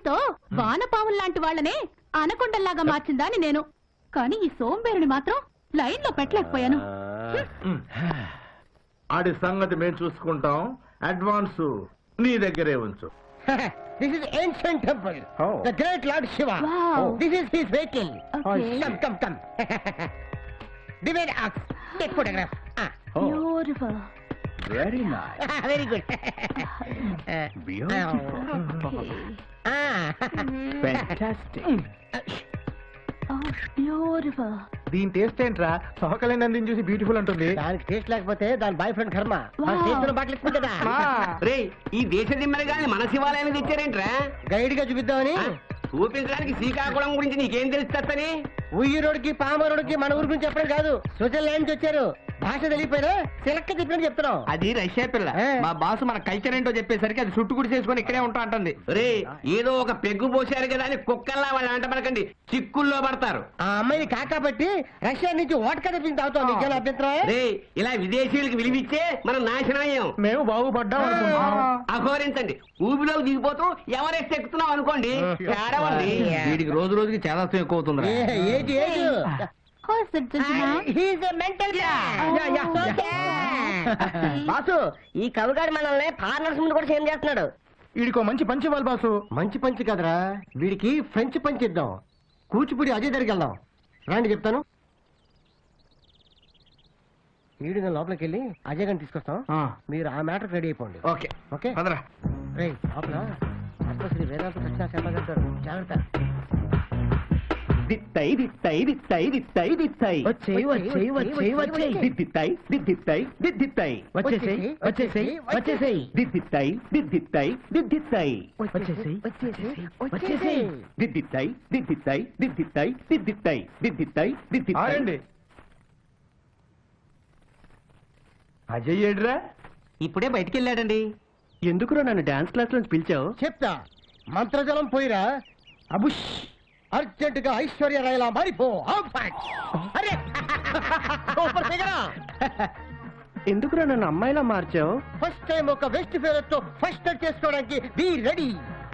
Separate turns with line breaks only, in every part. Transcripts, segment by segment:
సాయంతో వానపాముల లాంటి వాళ్ళనే అనకొండల్లాగా మార్చిందాని నేను కానీ ఈ సోంబేరుని మాత్రం లైన్ లో పెట్టలేకపోయాను
ఆడి సంగతి మేము చూసుకుంటాం అడ్వాన్స్ నీ దగ్గరే ఉంచు
this is ancient temple the great lord Shiva
Wow.
This is his vehicle
Okay.
Come come come divide ox take photograph
beautiful
very nice
very good
fantastic
beautiful
దీని టేస్ట్ ఏంట్రా సోకలేని అందిని చూసి బ్యూటిఫుల్ ఉంటుంది
దానికి టేస్ట్ లేకపోతే దాని బాయ్ ఫ్రెండ్ కర్మ
Wow.
చేస్తున్న బాటలు ఎక్కువ కదా
రే ఈ దేశ దిమ్మరి గాని మన శివాలయానికి తెచ్చారేంట్రా
గైడ్ గా చూపిద్దామని
చూపించడానికి శ్రీకాకుళం గురించి నీకేం తెలుస్తని
ఉయ్యూరోడికి పామరోడికి మన ఊరి గురించి చెప్పడం కాదు స్విట్జర్లాండ్ నుంచి వచ్చారు భాష తెలియపోయినా సిలక్క చెప్పినట్టు చెప్తున్నాం
అది రష్యా పిల్ల
ఏ.
మా బాసు మన కల్చర్ ఏంటో చెప్పేసరికి అది చుట్టు గుడి చేసుకొని ఇక్కడే ఉంటా అంటుంది
రే ఏదో ఒక పెగ్గు పోసారు కదా అని కుక్కల్లా వాళ్ళు అంట పడకండి చిక్కుల్లో పడతారు
ఆ అమ్మాయిని కాకాబట్టి రష్యా నుంచి ఓటక తెప్పించి తాగుతాం నీకేనా అభ్యంతరం
రే ఇలా విదేశీయులకు విలువిచ్చే మనం నాశనం అయ్యాం
మేము బాగుపడ్డాం అనుకుంటున్నాం
అఘోరించండి ఊబిలోకి దిగిపోతూ ఎవరెస్ట్ ఎక్కుతున్నాం అనుకోండి తేడవండి
వీడికి రోజు రోజుకి చాలా ఎక్కువ అవుతుంది
ఏ- ఏది ఏది He's a mental man. Boss ఈ కవిగాడు మనల్ని ఫారినర్స్ ముందు కూడా సేమ్ చేస్తున్నాడు
వీడికో మంచి పంచి ఇవ్వాలి బాసు
మంచి పంచి కదరా వీడికి ఫ్రెంచ్ పంచి ఇద్దాం కూచిపూడి అజయ్ దగ్గరికి వెళ్దాం రండి చెప్తాను వీడు నేను లోపలికి వెళ్ళి అజయ్ గారిని తీసుకొస్తాం మీరు ఆ మ్యాటర్ రెడీ అయిపోండి
ఓకే
ఓకే
పదరా
రే లోపల పద్మశ్రీ వేదాంత కృష్ణ శర్మ గారు జాగ్రత్త
దిత్తై దిత్తై దిత్తై దిత్తై దిత్తై
వచ్చేయ్, వచ్చేయ్, వచ్చేయ్, వచ్చేయ్.
దిద్దిత్తై దిద్దిత్తై దిద్దిత్తై
వచ్చేసేయ్ వచ్చేసేయ్ వచ్చేసేయ్
దిద్దిత్తై దిద్దిత్తై దిద్దిత్తై
వచ్చేసేయ్ వచ్చేసేయ్
దిద్దిత్తై దిద్దిత్తై దిద్దిత్తై దిద్దిత్తై దిద్దిత్తై దిద్దిత్తై
ఆగండి అజయ్ ఏడ్రా
ఇప్పుడే బయటికి వెళ్ళాడండి
ఎందుకురా నన్ను డాన్స్ క్లాస్ నుంచి పిలిచావు
చెప్తా మంత్రజలం పోయిరా అబుష్ అర్జెంట్ గా ఐశ్వర్య రాయలా మారిపో ఆఫ్ ఫ్యాక్ట్. అరే సూపర్ ఫిగరా
ఎందుకురా నన్ను అమ్మాయిలా మార్చావు
ఫస్ట్ టైం ఒక వెస్ట్ ఫేవర్ తో ఫస్ట్ చేసుకోవడానికి బీ రెడీ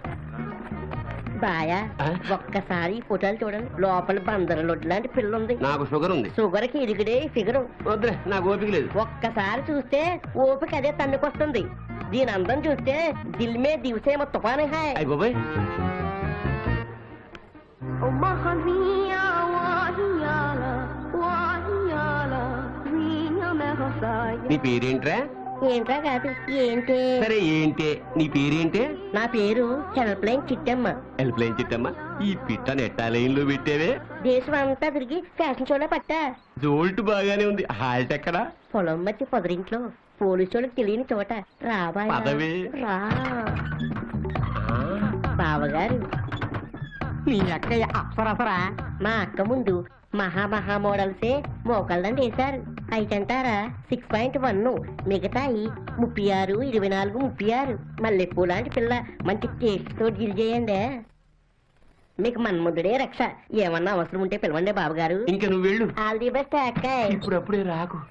బాయా ఒక్కసారి ఫోటోలు చూడండి లోపల బందర లొడ్డు లాంటి పిల్ల ఉంది
నాకు షుగర్ ఉంది
షుగర్ కి ఇరిగిడే ఫిగర్
వద్దులే నాకు ఓపిక లేదు
ఒక్కసారి చూస్తే ఓపిక అదే తన్నుకొస్తుంది దీని అందం చూస్తే దిల్ మే దివసేమ తుఫాను హాయ్
అయ్యి బాబాయ్ నీ పేరేంట్రా
ఏంట్రా కాదు ఏంటి
సరే ఏంటే నీ పేరేంటే
నా పేరు చలప్లేన్ చిట్టమ్మ
హెల్ప్ లైన్ చిట్టమ్మా ఈ పిట్ట నెట్టా లైన్ లో పెట్టేవే
దేశం అంతా తిరిగి ఫ్యాషన్ షోలో పట్టా
జోల్ట్ బాగానే ఉంది హాల్ట్ ఎక్కడా
పొలం మధ్య పొదరింట్లో పోలీసు వాళ్ళకి తెలియని చోట రాబాయ్
పదవే.
రా బావగారు
నీ అక్కయ్య అప్సరసరా
మా అక్క ముందు మహా మహా మోడల్సే మోకాళ్ళని వేశారు అయితంటారా సిక్స్ పాయింట్ వన్ మిగతాయి ముప్పై ఆరు ఇరవై నాలుగు ముప్పై ఆరు మల్లెపూ లాంటి పిల్ల మంచి టేస్ట్ తో డీల్ చేయండి మీకు మన్ముద్దుడే రక్ష ఏమన్నా అవసరం ఉంటే పిలవండి బాబుగారు
ఇంకా నువ్వు వెళ్ళు
ఆల్ ది బెస్ట్ అక్కాయ్
ఇప్పుడు అప్పుడే రాకు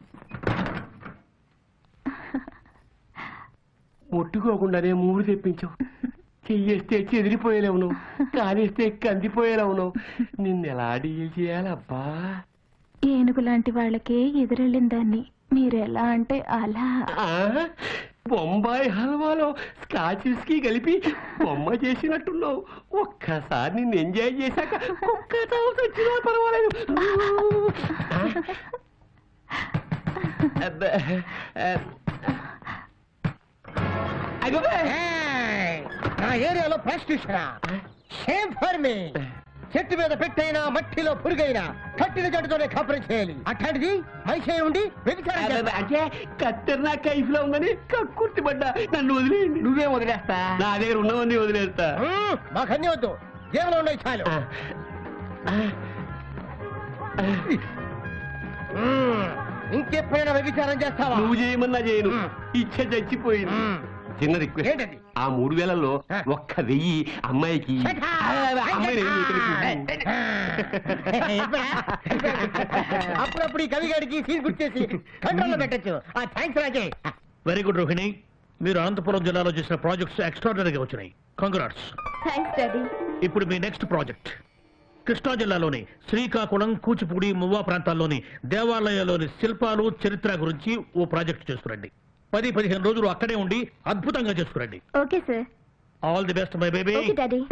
ముట్టుకోకుండానే మూడు తెప్పించావు చెయ్యేస్తే చెదిరిపోయేలేవు నువ్వు కానేస్తే కందిపోయేలేవు నువ్వు నిన్ను ఎలా డీల్ చేయాలబ్బా
ఏనుగు లాంటి వాళ్ళకే ఎదురెళ్ళిన దాన్ని మీరెలా అంటే అలా
ఆ, బొంబాయి హల్వాలో స్కాచ్ విస్కీ కలిపి బొమ్మ చేసినట్టున్నావు ఒక్కసారి నిన్ను ఎంజాయ్ చేశాక కుక్క చావు చచ్చినా పర్వాలేదు అబ్బా, ఆ, అయ్యబాబోయ్.
ఏయ్! నా ఏరియాలో ప్రాస్టిట్యూషనా షేమ్ ఫర్ మీ చెట్టు మీద పెట్టైనా మట్టిలో పురుగైనా కట్టిన జట్టుతోనే కాపురం చేయాలి అట్లాంటిది మనిషి అయి ఉండి వ్యభిచారం
అబ్బా,
చేస్తా.
అంటే కత్తెర నా కైఫ్ లో ఉందని కక్కుర్తి పడ్డా నన్ను వదిలేయండి
నువ్వే వదిలేస్తా
నా దగ్గర ఉన్నవన్నీ వదిలేస్తా
మ్మ్, మాకు అన్ని వద్దు జీవనం ఉన్నాయి చాలు
ఆ, ఆ,
మ్మ్, ఇంకెప్పుడైనా వ్యభిచారం చేస్తావా
నువ్వు చేయమన్నా చేయను
మ్.
ఇచ్చ చచ్చిపోయింది
మ్మ్.
చిన్న రిక్వెస్ట్
ఏంటది
ఆ మూడు వేలలో
ఆ.
ఒక్క వెయ్యి అమ్మాయికి
Shut up!
ఆ, అమ్మాయిని ఏం చేయకు.
ఎప్పుడా? అప్పుడప్పుడు ఈ కవిగాడికి సీన్ గుర్తేసి కంట్రోల్లో పెట్టచ్చు ఆ థ్యాంక్స్ రాజే
వెరీ గుడ్ రోహిణి మీరు అనంతపురం జిల్లాలో చేసిన ప్రాజెక్ట్స్ ఎక్స్ట్రాడనరీగా వచ్చినాయి
కంగ్రాట్స్
థ్యాంక్స్ డాడీ
ఇప్పుడు మీ నెక్స్ట్ ప్రాజెక్ట్ కృష్ణా జిల్లాలోని శ్రీకాకుళం కూచిపూడి మువ్వా ప్రాంతాల్లోని దేవాలయాల్లోని శిల్పాలు చరిత్ర గురించి ఓ ప్రాజెక్ట్ చేసుకురండి పది పదిహేను రోజులు అక్కడే ఉండి అద్భుతంగా చేసుకురండి
okay sir
all the best my baby
daddy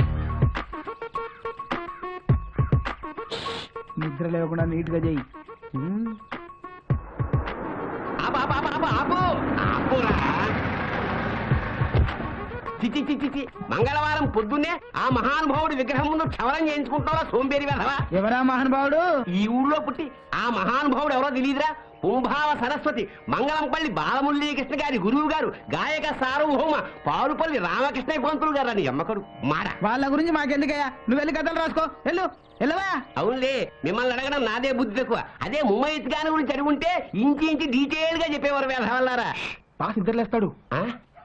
నిద్ర లేకుండా నీట్ గా చెయ్యి
ఆపు, ఆపు, ఆపు, ఆపు, ఆపు. ఆపురా. చిచి చిచి చి మంగళవారం పొద్దున్నే ఆ మహానుభావుడి విగ్రహం ముందు క్షవరం చేయించుకుంటావా సోంబేరి వెధవా
ఎవరా మహానుభావుడు
ఈ ఊళ్ళో పుట్టి ఆ మహానుభావుడు ఎవరో తెలియదురా కుంభావ సరస్వతి మంగళంపల్లి బాలమురళీకృష్ణ గారి గురువు గారు గాయక సార్వభౌమ పారుపల్లి రామకృష్ణ పంతులు గారు అని అమ్మకడు మాడ
వాళ్ళ గురించి మాకెందుకయ్యా నువ్వు వెళ్ళి కథలు రాసుకో వెళ్ళు వెళ్ళవా
అవునులే మిమ్మల్ని అడగడం నాదే బుద్ధి తక్కువ అదే ముమ్మయ్య గారి గురించి అడుగుంటే ఇంచి ఇంచి డీటెయిల్ గా చెప్పేవారు వేధవల్లారా
పాస్ నిద్రలేస్తాడు
ఆ?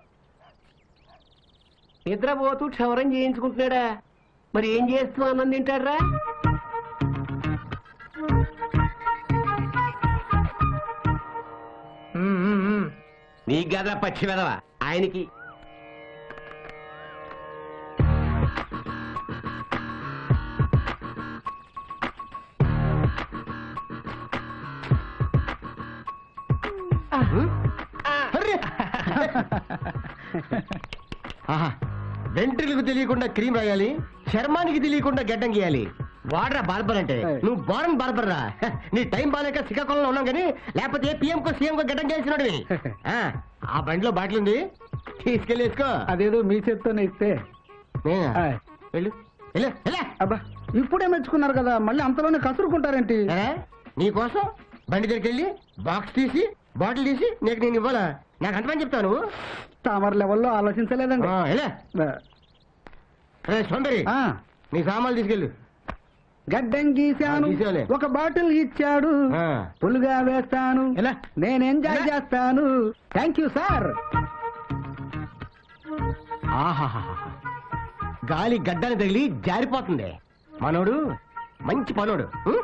నిద్రపోతూ క్షవరం చేయించుకుంటున్నాడా మరి ఏం చేస్తూ అన్నం తింటాడ్రా నీ గద పచ్చి వెదవా ఆయనకి
వెంట్రులకు తెలియకుండా క్రీమ్ రాయాలి చర్మానికి తెలియకుండా గడ్డం గీయాలి వాడరా బార్బర్ అంటే నువ్వు బారన్ బార్బర్ రా హ, నీ టైం బాగాలేక శ్రీకాకుళంలో ఉన్నాం కానీ లేకపోతే పిఎం కో సీఎం కో గడ్డం గీయాల్సినాడు ఆ బండిలో బాటిల్ ఉంది తీసుకెళ్ళి వేసుకో
అదేదో మీ చేత్తోనే ఇస్తే
నేనా?
ఆయ్.
వెళ్ళు వెళ్ళు వెళ్ళు.
అబ్బా ఇప్పుడే మెచ్చుకున్నారు కదా మళ్ళీ అంతలోనే కసురుకుంటారేంటి
ఏ? నీకోసం బండి దగ్గరికి వెళ్ళి బాక్స్ తీసి బాటిల్ తీసి నీకు నేను ఇవ్వాలా నాకు అంతమని చెప్తాను
తామర లెవెల్లో ఆలోచించలేదండి
ఆ, ఎలా రే సోందరి
ఆ,
నీ సామాన్లు తీసుకెళ్ళు
గడ్డం గీశాను
ఆ, గీశాలే.
ఒక బాటిల్ ఇచ్చాడు
ఆ.
పులుగా వేస్తాను
ఎలా?
నేను ఎంజాయ్
ఎలా?
చేస్తాను థ్యాంక్ యూ సార్
ఆహాహాహా. గాలి గడ్డని తగిలి జారిపోతుంది మనోడు మంచి పనోడు ఉం?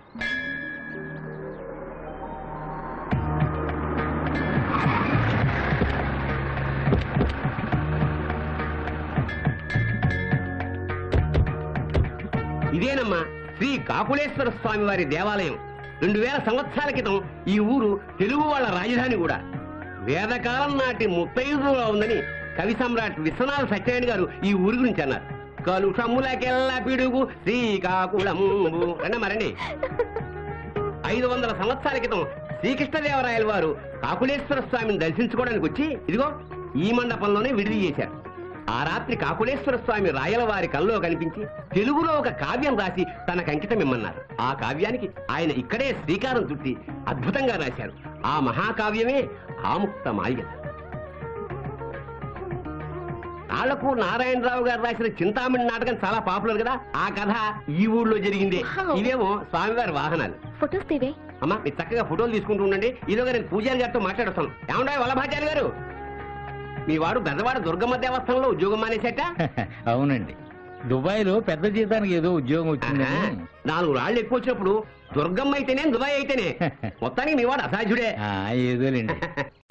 ఇదేనమ్మా శ్రీ కాకులేశ్వర స్వామి వారి దేవాలయం రెండు వేల సంవత్సరాల క్రితం ఈ ఊరు తెలుగు వాళ్ళ రాజధాని కూడా వేదకాలం నాటి ముత్తైదులో ఉందని కవి సమ్రాట్ విశ్వనాథ సత్యనారాయణ గారు ఈ ఊరి గురించి అన్నారు కలుషములకెల్లా పిడుగు శ్రీకాకుళము రండి మరండి ఐదు వందల సంవత్సరాల క్రితం శ్రీకృష్ణదేవరాయల వారు కాకులేశ్వర స్వామిని దర్శించుకోవడానికి వచ్చి ఇదిగో ఈ మండపంలోనే విడిది చేశారు ఆ రాత్రి కాకులేశ్వర స్వామి రాయల వారి కల్లో కనిపించి తెలుగులో ఒక కావ్యం రాసి తనకు అంకితం ఇమ్మన్నారు ఆ కావ్యానికి ఆయన ఇక్కడే శ్రీకారం చుట్టి అద్భుతంగా రాశారు ఆ మహాకావ్యమే ఆముక్త మాల్యం ఆళ్లకు నారాయణరావు గారు రాసిన చింతామణి నాటకం చాలా పాపులర్ కదా ఆ కథ ఈ ఊళ్ళో జరిగిందే ఇవేమో స్వామివారి వాహనాలు
ఫొటోస్ తీవే
అమ్మా మీరు చక్కగా ఫోటోలు తీసుకుంటూ ఉండండి ఈలోగా నేను పూజారి గారితో మాట్లాడతాను ఏమంటాయి వల్లభాచారి గారు మీ వాడు బెదవాడ దుర్గమ్మ దేవస్థానంలో ఉద్యోగం మానేసేట
అవునండి దుబాయ్ లో పెద్ద జీతానికి ఏదో ఉద్యోగం వచ్చిందని
నాలుగు రాళ్ళు ఎక్కువ వచ్చినప్పుడు దుర్గమ్మ అయితేనే దుబాయ్ అయితేనే మొత్తానికి మీ వాడు అసాధ్యుడే
ఆ, ఏదోలేండి